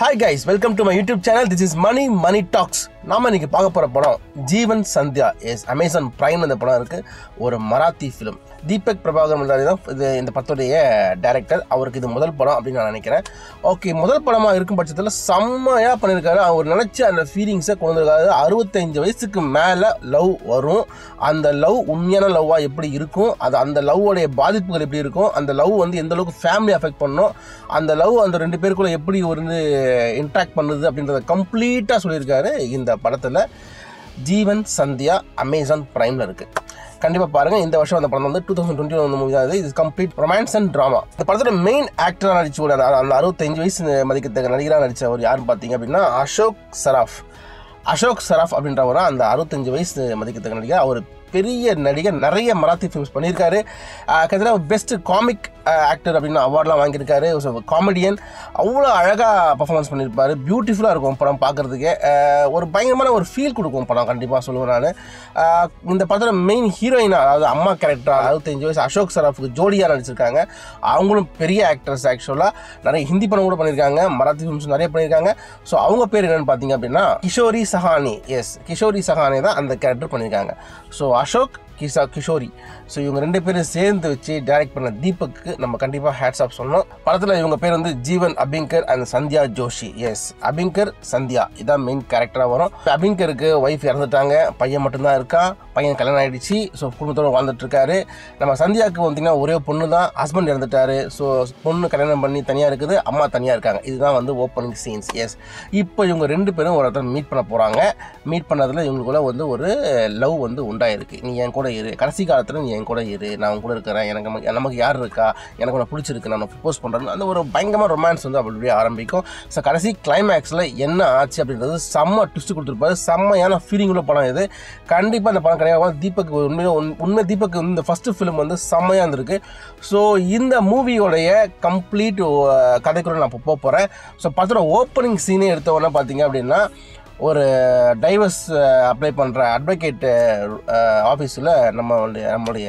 hi guys welcome to my YouTube channel this is Mani Mani talks நாம இன்னைக்கு பார்க்க போற படம் Jeevan Sandhya yes Amazon Prime இந்த படம் இருக்கு ஒரு மராத்தி ஃபிலிம் தீபக் பிரபாகர் மண்டாரி தான் இது இந்த படத்துடைய டைரக்டர் அவருக்கு இது முதல் படம் அப்படின்னு நான் நினைக்கிறேன் ஓகே முதல் படமா இருக்கும் பட்சத்தில் செம்மையா பண்ணியிருக்காரு அவர் நினைச்ச அந்த ஃபீலிங்ஸை கொண்டு வந்திருக்காரு அறுபத்தஞ்சு வயசுக்கு மேலே லவ் வரும் அந்த லவ் உண்மையான லவ்வா எப்படி இருக்கும் அது அந்த லவ்வோடைய பாதிப்புகள் எப்படி இருக்கும் அந்த லவ் வந்து எந்த அளவுக்கு ஃபேமிலி அஃபெக்ட் பண்ணும் அந்த லவ் அந்த ரெண்டு பேருக்குள்ள எப்படி வந்து இன்ட்ராக்ட் பண்ணுது அப்படின்றத கம்ப்ளீட்டாக சொல்லியிருக்காரு இந்த படத்தில் ஜீவன் சந்தியா அமேசான் பிரைமில் இருக்குது கண்டிப்பாக பாருங்கள் இந்த வருஷம் அந்த படம் வந்து two thousand twenty one movie தான் இது இது கம்ப்ளீட் ரொமான்ஸ் அண்ட் ட்ராமா இந்த படத்தோட மெயின் ஆக்டராக நடிச்சு ஒரு அந்த அறுபத்தஞ்சு வயசு மதிக்கத்தக்க நடிகராக நடித்தவர் யாருன்னு பார்த்தீங்க அப்படின்னா அசோக் சராஃப் அசோக் சராஃப் அப்படின்றவர் அந்த அறுபத்தஞ்சு வயசு மதிக்கத்தக்க நடிகர் அவர் பெரிய நடிகர் நிறைய மராத்தி ஃபிலிம்ஸ் பண்ணியிருக்காரு ஆஹ் கிட்டத்தட்ட பெஸ்ட் காமிக் ஆக்டர் அப்படின்னு அவார்ட்லாம் வாங்கியிருக்காரு காமெடியன் அவ்வளோ அழகாக பர்ஃபார்மன்ஸ் பண்ணியிருப்பாரு பியூட்டிஃபுல்லாக இருக்கும் படம் பார்க்குறதுக்கே ஒரு பயங்கரமான ஒரு ஃபீல் கொடுக்கும் படம் கண்டிப்பாக சொல்லுவேன் நான் இந்த படத்தில் மெயின் ஹீரோயினா அதாவது அம்மா கேரக்டர் அறுபத்தஞ்சு வயசு அசோக் சராஃபுக்கு ஜோடியாக நடிச்சிருக்காங்க அவங்களும் பெரிய ஆக்டர்ஸ் ஆக்சுவலாக நிறைய ஹிந்தி படம் கூட பண்ணியிருக்காங்க மராத்தி ஃபிலிம்ஸ் நிறைய பண்ணியிருக்காங்க ஸோ அவங்க பேர் என்னன்னு பார்த்தீங்க அப்படின்னா கிஷோரி சஹானி எஸ் கிஷோரி சஹானி தான் அந்த கேரக்டர் பண்ணியிருக்காங்க ஸோ அசோக் கிஷா கிஷோரி ஸோ இவங்க ரெண்டு பேரும் சேர்ந்து வச்சு டைரக்ட் பண்ண தீபக்கு நம்ம கண்டிப்பாக ஹேட்ஸ் ஆஃப் சொல்லணும் படத்தில் இவங்க பேர் வந்து ஜீவன் அபிங்கர் அண்ட் சந்தியா ஜோஷி எஸ் அபிங்கர் சந்தியா இதான் மெயின் கேரக்டராக வரும் அபிங்கருக்கு ஒய்ஃப் இறந்துட்டாங்க பையன் மட்டும்தான் இருக்கான் பையன் கல்யாணம் ஆயிடுச்சு ஸோ குடும்பத்தோடு வாழ்ந்துட்டு இருக்காரு நம்ம சந்தியாவுக்கு பார்த்தீங்கன்னா ஒரே பொண்ணு தான் ஹஸ்பண்ட் இறந்துட்டாரு ஸோ பொண்ணு கல்யாணம் பண்ணி தனியாக இருக்குது அம்மா தனியாக இருக்காங்க இதுதான் வந்து ஓப்பனிங் சீன்ஸ் எஸ் இப்போ இவங்க ரெண்டு பேரும் ஒரு இடத்துல மீட் பண்ண போகிறாங்க மீட் பண்ணதில் இவங்களுக்குள்ள வந்து ஒரு லவ் வந்து உண்டாயிருக்கு நீ என் கூட இரு கடைசி காலத்தில் நீ என் கூட இரு நான் உன் கூட இருக்கிறேன் எனக்கு நமக்கு- நமக்கு யார் இருக்கா எனக்கு உன்னை பிடிச்சிருக்கு நான் ப்ரப்போஸ் பண்ணுறேன் அந்த ஒரு பயங்கரமாக ரொமான்ஸ் வந்து அப்படியே ஆரம்பிக்கும் ஸோ கடைசி கிளைமேக்ஸில் என்ன ஆச்சு அப்படின்றது செம்ம ட்விஸ்ட் கொடுத்துருப்பாரு செம்மையான ஃபீலிங் உள்ள படம் இது கண்டிப்பாக அந்த படம் கிடையாது தீபக் உண்மையிலே உண்- உண்மை தீபக் வந்து இந்த ஃபஸ்ட்டு ஃபிலிம் வந்து செம்மையாக இருந்திருக்கு ஸோ இந்த மூவியோடைய கம்ப்ளீட் கதைக்குள்ள நான் இப்போ போக போகிறேன் ஸோ படத்தோட ஓப்பனிங் சீனே எடுத்த உடனே பார்த்தீங்க அப்படின்னா ஒரு டைவர்ஸ் அப்ளை பண்ணுற அட்வொகேட் ஆஃபீஸில் நம்ம வந்து நம்மளுடைய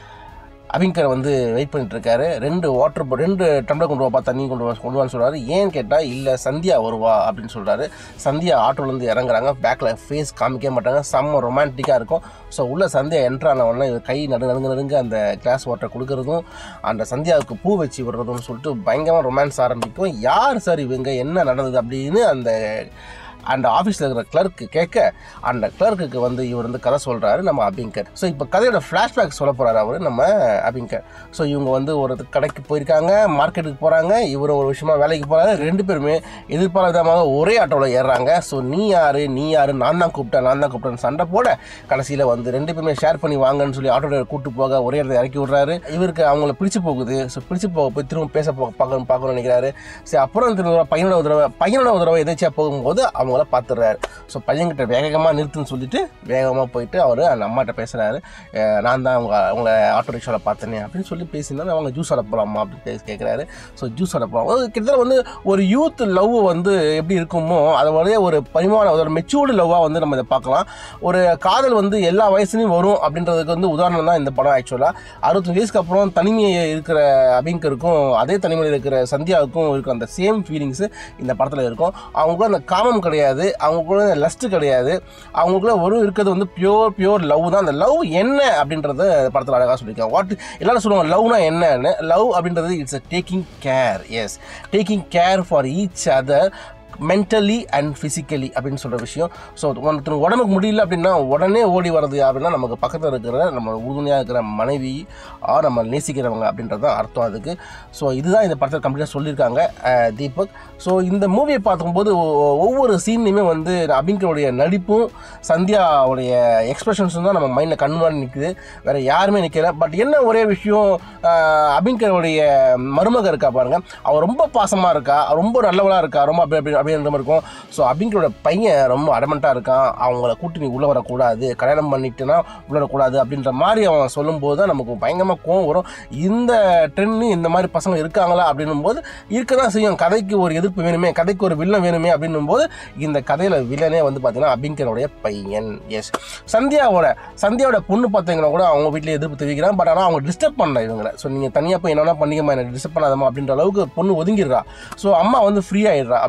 அபிங்கர் வந்து வெயிட் பண்ணிட்டு இருக்காரு ரெண்டு வாட்டர் ரெண்டு டம்ளர் கொண்டு வாப்பா தண்ணி கொண்டு வா கொண்டு வான்னு சொல்றாரு ஏன்னு கேட்டால் இல்லை சந்தியா வருவா அப்படின்னு சொல்றாரு சந்தியா ஆட்டோலேருந்து இறங்குறாங்க பேக்கில் ஃபேஸ் காமிக்க மாட்டாங்க செம்ம ரொமான்டிக்காக இருக்கும் ஸோ உள்ள சந்தியா என்ட்ரு ஆன உடனே இவர் கை நடு நடுங்க நடுங்க அந்த கிளாஸ் வாட்டர் கொடுக்கறதும் அந்த சந்தியாவுக்கு பூ வச்சு விடுறதும் சொல்லிட்டு பயங்கரமாக ரொமான்ஸ் ஆரம்பிக்கும் யார் சார் இவங்க என்ன நடந்தது அப்படின்னு அந்த அந்த ஆஃபீஸில் இருக்கிற கிளர்க்கு கேட்க அந்த கிளர்க்குக்கு வந்து இவர் வந்து கதை சொல்கிறாரு நம்ம அபிங்கர் ஸோ இப்போ கதையோட ஃப்ளாஷ்பேக் சொல்ல போகிறாரு அவர் நம்ம அபிங்கர் ஸோ இவங்க வந்து ஒரு கடைக்கு போயிருக்காங்க மார்க்கெட்டுக்கு போகிறாங்க இவர் ஒரு விஷயமா வேலைக்கு போகிறாரு ரெண்டு பேருமே எதிர்பாராத விதமாக ஒரே ஆட்டோவில் ஏறுறாங்க ஸோ நீ யாரு நீ யாரு நான் தான் கூப்பிட்டேன் நான் தான் கூப்பிட்டேன்னு சண்டை போட கடைசியில் வந்து ரெண்டு பேருமே ஷேர் பண்ணி வாங்கன்னு சொல்லி ஆட்டோ டிரைவர் கூட்டு போக ஒரே இடத்துல இறக்கி விட்றாரு இவருக்கு அவங்கள பிடிச்சு போகுது ஸோ பிடிச்சு போக போய் திரும்ப பேச போ பார்க்கணும் பார்க்கணும்னு நினைக்கிறாரு சரி அப்புறம் திரும்ப பையனோட ஒரு தடவை பையனோட ஒரு தடவை எதாச்சியாக போகும்போது அவங்கள பார்த்துடுறாரு ஸோ பையன்கிட்ட வேகமாக நிறுத்துன்னு சொல்லிட்டு வேகமாக போயிட்டு அவர் அந்த அம்மாட்ட பேசுகிறாரு நான் தான் அவங்க அவங்கள ஆட்டோ ரிக்ஷாவில் பார்த்தேனே அப்படின்னு சொல்லி பேசியிருந்தாலும் அவங்க ஜூஸ் அட போகலாமா அப்படின்னு பேசி கேட்குறாரு ஸோ ஜூஸ் அட போகலாம் அது கிட்டத்தட்ட வந்து ஒரு யூத் லவ் வந்து எப்படி இருக்குமோ அதோடைய ஒரு பரிமாணம் ஒரு மெச்சூர்டு லவ்வாக வந்து நம்ம இதை பார்க்கலாம் ஒரு காதல் வந்து எல்லா வயசுலையும் வரும் அப்படின்றதுக்கு வந்து உதாரணம் தான் இந்த படம் ஆக்சுவலாக அறுபத்தஞ்சு வயசுக்கு அப்புறம் தனிமையை இருக்கிற அபிங்கருக்கும் அதே தனிமையில் இருக்கிற சந்தியாவுக்கும் இருக்கிற அந்த சேம் ஃபீலிங்ஸு இந்த படத்தில் இருக்கும் அவங்களுக்குள்ள அந்த காமம் கிடையாது அவங்களுக்குள்ள அந்த லஸ்ட்டு கிடையாது அவங்களுக்குள்ள ஒரு இருக்கிறது வந்து பியோர் பியோர் லவ் தான் அந்த லவ் என்ன அப்படின்றத படத்தில் அழகாக சொல்லியிருக்காங்க வாட் எல்லாரும் சொல்லுவாங்க லவ்னா என்னன்னு லவ் அப்படின்றது it's a taking care yes taking care for each other mentally and physically அப்படின்னு சொல்கிற விஷயம் ஸோ ஒருத்தர் உடம்புக்கு முடியல அப்படின்னா உடனே ஓடி வர்றது அப்படின்னா நமக்கு பக்கத்தில் இருக்கிற நம்ம உறுதுணையாக இருக்கிற மனைவி ஆர் நம்ம நேசிக்கிறவங்க அப்படின்றது தான் அர்த்தம் அதுக்கு ஸோ இதுதான் இந்த படத்தில் கம்ப்ளீட்டாக சொல்லியிருக்காங்க அஹ், தீபக் ஸோ இந்த மூவியை பார்க்கும்போது ஒ- ஒவ்வொரு சீன்லையுமே வந்து அபிங்கருடைய நடிப்பும் சந்தியாவுடைய எக்ஸ்பிரஷன்ஸும் தான் நம்ம மைண்டில் கண் முன்னாடி நிற்குது வேறு யாருமே நிற்கல பட் என்ன ஒரே விஷயம் அஹ், அபிங்கருடைய மருமக இருக்கா பாருங்க அவ ரொம்ப பாசமாக இருக்கா ரொம்ப நல்லவளாக இருக்கா ரொம்ப அப்படி அப்படி அப்படின்ற மாதிரி இருக்கும் ஸோ அபிங்கரோட பையன் ரொம்ப அடமெண்ட்டாக இருக்கான் அவங்கள கூட்டி நீ உள்ளே வரக்கூடாது கல்யாணம் பண்ணிட்டுனா உள்ளே வரக்கூடாது அப்படின்ற மாதிரி அவன் சொல்லும்போது தான் நமக்கு பயங்கரமாக கோவம் வரும் இந்த ட்ரெண்டு இந்த மாதிரி பசங்க இருக்காங்களா அப்படின்னும் போது இருக்க தான் செய்யும் கதைக்கு ஒரு எதிர்ப்பு வேணுமே கதைக்கு ஒரு வில்லன் வேணுமே அப்படின்னும் போது இந்த கதையில் வில்லனே வந்து பார்த்தீங்கன்னா அபிங்கரோடைய பையன் எஸ் சந்தியாவோட சந்தியாவோட பொண்ணு பார்த்தீங்கன்னா கூட அவங்க வீட்டில் எதிர்ப்பு தெரிவிக்கிறாங்க பட் ஆனால் அவங்க டிஸ்டர்ப் பண்ணல இவங்களை ஸோ நீங்கள் தனியாக போய் என்னென்ன பண்ணிக்கமா எனக்கு டிஸ்டர்ப் பண்ணாதமா அப்படின்ற அளவுக்கு பொண்ணு ஒதுங்கிடுறா ஸோ அம்மா வந்து ஃப்ரீ ஆயிடுறா அப்படின்றது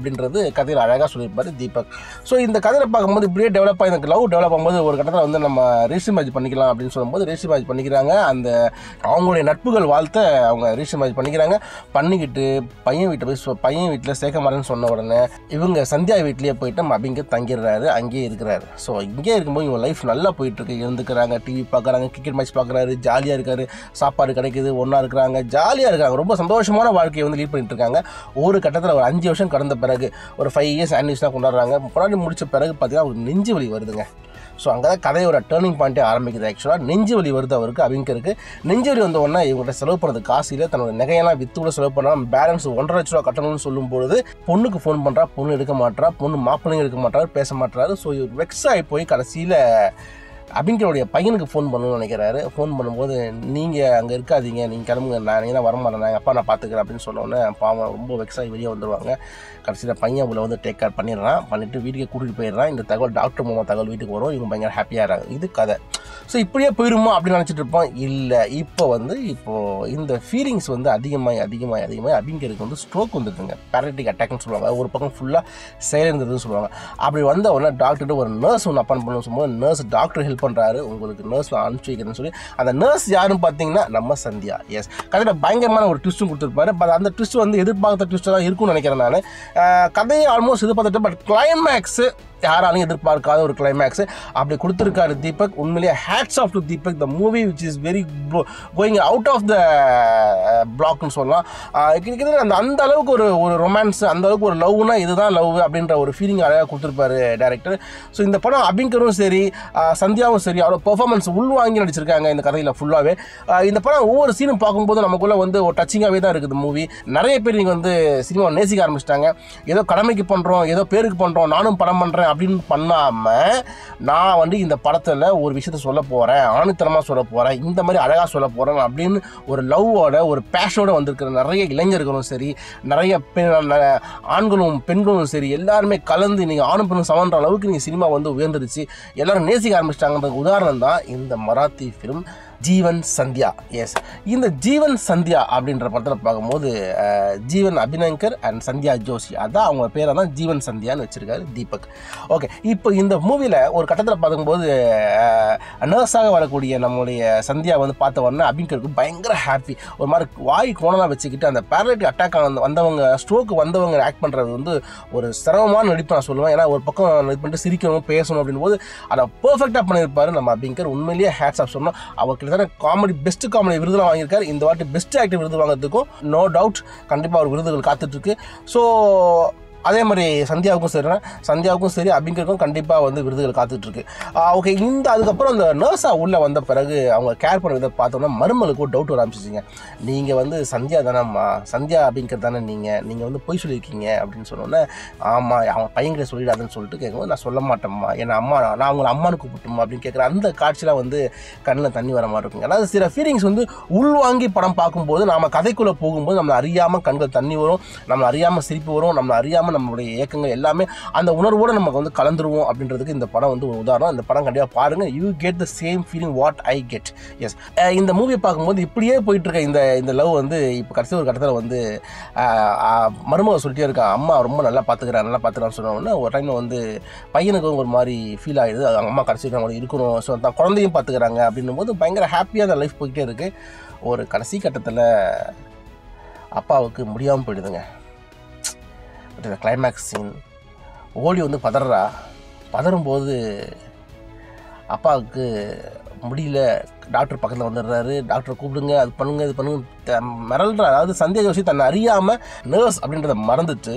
கதையில் அழகாக சொல்லியிருப்பாரு தீபக் ஸோ இந்த கதையில் பார்க்கும்போது இப்படியே டெவலப் ஆகி எனக்கு லவ் டெவலப் ஆகும்போது ஒரு கட்டத்தில் வந்து நம்ம ரேஷி மேட்ச் பண்ணிக்கலாம் அப்படின்னு சொல்லும்போது ரேஷி மேட்ச் பண்ணிக்கிறாங்க அந்த அவங்களுடைய நட்புகள் வாழ்த்த அவங்க ரேஷி மேட்ச் பண்ணிக்கிறாங்க பண்ணிக்கிட்டு பையன் வீட்டை போய் சொ- பையன் வீட்டில் சேர்க்க மாட்டேன்னு சொன்ன உடனே இவங்க சந்தியா வீட்லேயே போயிட்டு நம்ம அபிங்க தங்கிடுறாரு அங்கேயே இருக்கிறாரு ஸோ இங்கே இருக்கும்போது இவங்க லைஃப் நல்லா போயிட்டு இருக்கு இருந்துக்கிறாங்க டிவி பார்க்குறாங்க கிரிக்கெட் மேட்ச் பார்க்குறாரு ஜாலியாக இருக்காரு சாப்பாடு கிடைக்குது ஒன்றா இருக்கிறாங்க ஜாலியாக இருக்காங்க ரொம்ப சந்தோஷமான வாழ்க்கையை வந்து லீட் பண்ணிட்டு இருக்காங்க ஒரு கட்டத்தில் ஒரு அஞ்சு வருஷம் கடந்த பிறகு ஒரு ஃபைவ் இயர்ஸ் ஆனிவர்ஸ்லாம் கொண்டாடுறாங்க கொண்டாடி முடிச்ச பிறகு பார்த்தீங்கன்னா ஒரு நெஞ்சு வலி வருதுங்க ஸோ அங்கே தான் கதையோட டேர்னிங் பாயிண்ட்டே ஆரம்பிக்குது ஆக்சுவலாக நெஞ்சு வலி வருது அவருக்கு அவிங்கருக்கு நெஞ்சு வலி வந்த உடனே இவங்கள்ட்ட செலவு பண்ணுறது காசு இல்லை தன்னோட நகையெல்லாம் வித்து கூட செலவு பண்ணா பேலன்ஸ் ஒன்றரை லட்ச ரூபா கட்டணும்னு சொல்லும்பொழுது பொண்ணுக்கு ஃபோன் பண்ணுறா பொண்ணு எடுக்க மாட்டா பொண்ணு மாப்பிள்ளைங்க எடுக்க மாட்டாரு பேச மாட்டாரு ஸோ இவர் வெக்ஸ் ஆகி போய் கடைசியில் அபிங்கருடைய பையனுக்கு ஃபோன் பண்ணணும்னு நினைக்கிறாரு ஃபோன் பண்ணும்போது நீங்கள் அங்கே இருக்காதீங்க நீங்கள் கிளம்புங்க நான் நீங்கள் தான் வரமாட்டேன் நான் எங்கள் அப்பா நான் பார்த்துக்கிறேன் அப்படின்னு சொன்னோன்னே பாவம் ரொம்ப வெக்ஸ் ஆகி வெளியே வந்துடுவாங்க கடைசியில் பையன் உள்ள வந்து டேக் கேர் பண்ணிடுறான் பண்ணிட்டு வீட்டுக்கு கூட்டிகிட்டு போயிடுறான் இந்த தகவல் டாக்டர் மூலமாக தகவல் வீட்டுக்கு வரும் இவங்க பயங்கர ஹாப்பியாக இருக்காங்க இது கதை ஸோ இப்படியே போயிருமா அப்படின்னு நினச்சிட்டு இருப்போம் இல்லை இப்போ வந்து இப்போ இந்த ஃபீலிங்ஸ் வந்து அதிகமாகி அதிகமாகி அதிகமாகி அபிங்கருக்கு வந்து ஸ்ட்ரோக் வந்துடுதுங்க பேரட்டிக் அட்டாக்னு சொல்லுவாங்க ஒரு பக்கம் ஃபுல்லாக செயலிருந்ததுன்னு சொல்லுவாங்க அப்படி வந்த உடனே டாக்டர்கிட்ட ஒரு நர்ஸ் ஒன்று அப்பான் பண்ணணும் சொல்லும்போது நர்ஸ் டாக்டர் ஹெல்ப் பண்ணுறாரு உங்களுக்கு நர்ஸ் அனுப்பிச்சி வைக்கிறேன்னு சொல்லி அந்த நர்ஸ் யாருன்னு பார்த்தீங்கன்னா நம்ம சந்தியா எஸ் கதையில் பயங்கரமான ஒரு ட்விஸ்ட்டும் கொடுத்துருப்பாரு பட் அந்த ட்விஸ்ட் வந்து எதிர்பார்த்த ட்விஸ்ட்டாக தான் இருக்கும்னு நினைக்கிறேன் நான் கதையை ஆல்மோஸ்ட் எதிர்பார்த்துட்டு பட் கிளைமேக்ஸு யாராலையும் எதிர்பார்க்காத ஒரு கிளைமேக்ஸ் அப்படி கொடுத்துருக்காரு தீபக் உண்மையிலேயே hats off to Deepak the movie which is very going out of the பிளாக்னு சொல்லலாம் ஆஹ் கிட்டத்தட்ட அந்த அந்த அளவுக்கு ஒரு ஒரு ரொமான்ஸ் அந்த அளவுக்கு ஒரு லவ்னா இதுதான் லவ் அப்படின்ற ஒரு ஃபீலிங் அழகாக கொடுத்துருப்பாரு டேரக்டர் ஸோ இந்த படம் அபிங்கரும் சரி ஆஹ் சந்தியாவும் சரி அவரோட பெர்ஃபார்மன்ஸ் உள்வாங்கி நடிச்சிருக்காங்க இந்த கதையில் ஃபுல்லாகவே இந்த படம் ஒவ்வொரு சீனும் பார்க்கும்போது நமக்குள்ள வந்து ஒரு டச்சிங்காகவே தான் இருக்குது மூவி நிறைய பேர் நீங்கள் வந்து சினிமா நேசிக்க ஆரம்பிச்சிட்டாங்க ஏதோ கடமைக்கு பண்ணுறோம் ஏதோ பேருக்கு பண்ணுறோம் நானும் படம் பண்ணுறேன் அப்படின்னு பண்ணாமல் நான் வந்து இந்த படத்தில் ஒரு விஷயத்த சொல்ல போகிறேன் ஆணித்தனமாக சொல்ல போகிறேன் இந்த மாதிரி அழகாக சொல்ல போகிறேன் அப்படின்னு ஒரு லவ்வோட ஒரு பேஷனோட வந்திருக்கிற நிறைய இளைஞர்களும் சரி நிறைய பெண் ந- ஆண்களும் பெண்களும் சரி எல்லாருமே கலந்து நீங்கள் ஆணும் பெண்ணும் சமன்ற அளவுக்கு நீங்கள் சினிமா வந்து உயர்ந்துருச்சு எல்லாரும் நேசிக்க ஆரம்பிச்சிட்டாங்கன்றது உதாரணம் தான் இந்த மராத்தி ஃபிலிம் ஜீவன் சந்தியா எஸ் இந்த ஜீவன் சந்தியா அப்படின்ற படத்தில் பார்க்கும்போது அஹ், ஜீவன் அபிநங்கர் அண்ட் சந்தியா ஜோஷி அதான் அவங்க பேரை தான் ஜீவன் சந்தியான்னு வச்சிருக்காரு தீபக் ஓகே இப்போ இந்த மூவியில் ஒரு கட்டத்தில் பார்க்கும்போது நர்ஸாக வரக்கூடிய நம்மளுடைய சந்தியா வந்து பார்த்த உடனே அபிங்கருக்கு பயங்கர ஹாப்பி ஒரு மாதிரி வாய் கோணலாம் வச்சுக்கிட்டு அந்த பேரலைட்டிக் அட்டாக் வந்தவங்க ஸ்ட்ரோக் வந்தவங்க ஆக்ட் பண்ணுறது வந்து ஒரு சிரமமான நடிப்பு நான் சொல்லுவேன் ஏன்னா ஒரு பக்கம் இது பண்ணிட்டு சிரிக்கணும் பேசணும் அப்படின் போது அதை பர்ஃபெக்டாக பண்ணியிருப்பாரு நம்ம அபிங்கர் உண்மையிலேயே ஹேட்ஸ் ஆஃப் சொன்னோம் அவர் கிட்டத்தட்ட காமெடி பெஸ்ட் காமெடி விருதுலாம் வாங்கியிருக்காரு இந்த வாட்டி பெஸ்ட் ஆக்டர் விருது வாங்குறதுக்கும் நோ டவுட் கண்டிப்பாக அவர் விருதுகள் காத்துட்ருக்கு ஸோ அதே மாதிரி சந்தியாவுக்கும் சரி சந்தியாவுக்கும் சரி அபிங்கருக்கும் கண்டிப்பாக வந்து விருதுகள் காத்துட்ருக்கு ஓகே இந்த அதுக்கப்புறம் அந்த நர்ஸாக உள்ளே வந்த பிறகு அவங்க கேர் பண்ண விதை பார்த்தோம்னா மருமலுக்கு ஒரு டவுட் வர ஆரம்பிச்சிச்சிங்க நீங்கள் வந்து சந்தியா தானேம்மா சந்தியா அபிங்கர் தானே நீங்கள் நீங்கள் வந்து பொய் சொல்லியிருக்கீங்க அப்படின்னு சொன்னோன்னே ஆமாம் அவன் பையன்கிட்ட சொல்லிடாதுன்னு சொல்லிட்டு கேட்கும்போது நான் சொல்ல மாட்டேம்மா ஏன்னா அம்மா நான் அவங்கள அம்மானு கூப்பிட்டுமா அப்படின்னு கேட்குற அந்த காட்சியில் வந்து கண்ணில் தண்ணி வர மாதிரி இருக்குங்க அதாவது சில ஃபீலிங்ஸ் வந்து உள்வாங்கி படம் பார்க்கும்போது நாம கதைக்குள்ளே போகும்போது நம்மளை அறியாமல் கண்கள் தண்ணி வரும் நம்மளை அறியாமல் சிரிப்பு வரும் நம்மளை அறியாமல் நம்மளுடைய இயக்கங்கள் எல்லாமே அந்த உணர்வோடு நமக்கு வந்து கலந்துருவோம் அப்படின்றதுக்கு இந்த படம் வந்து ஒரு உதாரணம் இந்த படம் கண்டிப்பாக பாருங்கள் you get the same feeling what I get yes இந்த மூவியை பார்க்கும்போது இப்படியே போயிட்டு இருக்க இந்த இந்த லவ் வந்து இப்போ கடைசி ஒரு கட்டத்தில் வந்து அஹ், அஹ், மருமக சொல்லிட்டே இருக்கா அம்மா ரொம்ப நல்லா பார்த்துக்கிறேன் நல்லா பார்த்துக்கிறான்னு சொன்னோன்னே ஒரு டைமில் வந்து பையனுக்கும் ஒரு மாதிரி ஃபீல் ஆகிடுது அது அவங்க அம்மா கடைசி அவங்க இருக்கணும் ஸோ தான் குழந்தையும் பார்த்துக்கிறாங்க அப்படின்னும் போது பயங்கர ஹாப்பியாக அந்த லைஃப் போய்கிட்டே இருக்குது ஒரு கடைசி கட்டத்தில் அப்பாவுக்கு முடியாமல் போயிடுதுங்க இந்த கிளைமேக்ஸ் சீன் ஓடி வந்து பதறா பதறும்போது அப்பாவுக்கு முடியல டாக்டர் பக்கத்தில் வந்துடுறாரு டாக்டர் கூப்பிடுங்க அது பண்ணுங்க இது பண்ணுங்க த- மிரள்றா அதாவது சந்தியா ஜோஷி தன்னை அறியாமல் நர்ஸ் அப்படின்றத மறந்துட்டு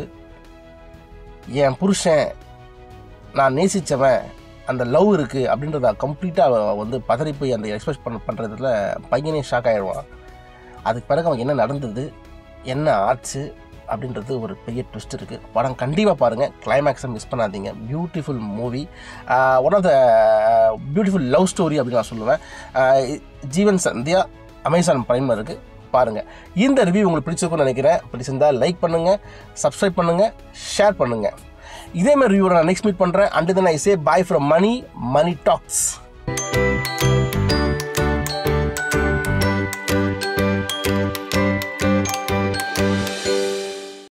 என் புருஷன் நான் நேசித்தவன் அந்த லவ் இருக்குது அப்படின்றத கம்ப்ளீட்டாக வந்து பதறி போய் அந்த எக்ஸ்பிரஸ் பண்ண பண்ணுறதுல பையனே ஷாக் ஆகிடுவான் அதுக்கு பிறகு அவன் என்ன நடந்தது என்ன ஆச்சு அப்படின்றது ஒரு பெரிய ட்விஸ்ட் இருக்குது படம் கண்டிப்பாக பாருங்கள் கிளைமேக்ஸை மிஸ் பண்ணாதீங்க beautiful movie one of the beautiful love story அப்படின்னு நான் சொல்லுவேன் ஆஹ் ஜீவன் சந்தியா அமேசான் பிரைமில் இருக்குது பாருங்கள் இந்த ரிவ்யூ உங்களுக்கு பிடிச்சிருக்கும்னு நினைக்கிறேன் பிடிச்சிருந்தா லைக் பண்ணுங்கள் சப்ஸ்கிரைப் பண்ணுங்கள் ஷேர் பண்ணுங்கள் இதே மாதிரி ரிவ்யூ நான் நெக்ஸ்ட் மீட் பண்ணுறேன் and then I say bye from Mani Mani tax